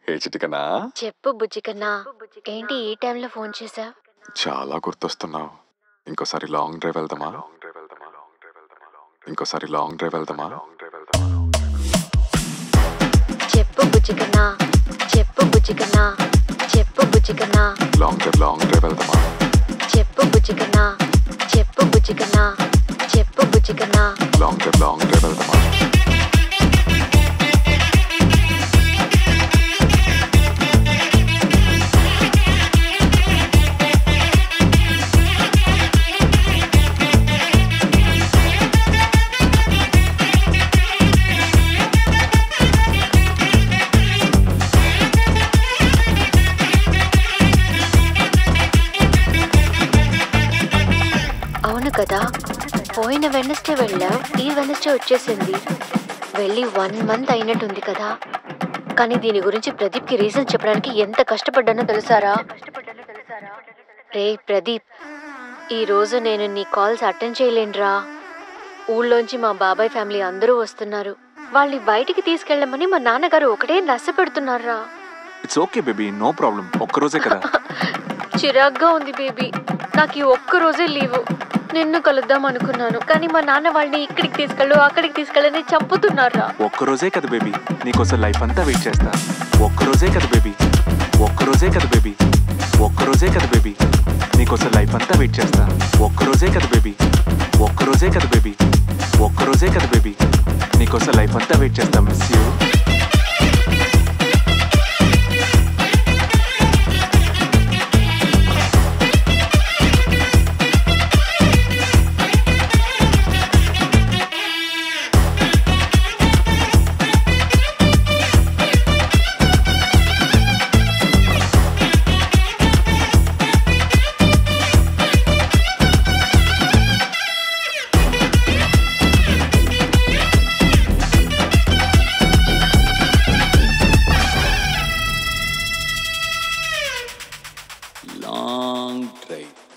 ఏ చిటికనా చెప్పు బుజ్జికన్నా ఏంటి ఈ టైంలో ఫోన్ చేసా చాలా గుర్తొస్తున్నావు ఇంకోసారి లాంగ్ డ్రైవ్ వెళ్దామా ఇంకోసారి లాంగ్ డ్రైవ్ వెళ్దామా చెప్పు బుజ్జికన్నా చెప్పు బుజ్జికన్నా చెప్పు బుజ్జికన్నా లాంగ్ డ్రైవ్ లాంగ్ డ్రైవ్ వెళ్దామా చెప్పు బుజ్జికన్నా చెప్పు బుజ్జికన్నా చెప్పు బుజ్జికన్నా లాంగ్ డ్రైవ్ లాంగ్ డ్రైవ్ వెళ్దామా అవును కదా పోయిన వెనస్డే వెళ్ళావు ఈ వెనస్డే వచ్చేసింది వెళ్ళి వన్ మంత్ అయినట్టుంది కదా కానీ దీని గురించి ప్రదీప్కి రీజన్ చెప్పడానికి ఎంత కష్టపడ్డానో తెలుసారా రే ప్రదీప్ ఈ రోజు నేను నీ కాల్స్ అటెండ్ చేయలేనురా ఊళ్ళోంచి మా బాబాయ్ ఫ్యామిలీ అందరూ వస్తున్నారు వాళ్ళని బయటికి తీసుకెళ్ళమని మా నాన్నగారు ఒకటే నచ్చ పెడుతున్నారా it's okay baby no problem ఒక్కరోజే కదా చిరాగ్గా ఉంది బేబీ నాకు ఈ ఒక్క రోజే లీవు నిన్ను కలుద్దాం అనుకున్నాను కానీ మా నాన్న వాళ్ళని ఇక్కడికి తీసుకెళ్ళు అక్కడికి తీసుకెళ్ళని చంపుతున్నారా ఒక్కరోజే కదా బేబీ నీకోసం లైఫ్ అంతా వెయిట్ చేస్తా ఒక్కరోజే కదా బేబీ ఒక్కరోజే కదా బేబీ ఒక్కరోజే కదా బేబీ నీకోసం లైఫ్ అంతా వెయిట్ చేస్తా ఒక్కరోజే కదా బేబీ ఒక్కరోజే కదా బేబీ ఒక్కరోజే కదా బేబీ నీకోసం లైఫ్ అంతా వెయిట్ చేస్తా మిస్ యూ లాంగ్ డ్రైవ్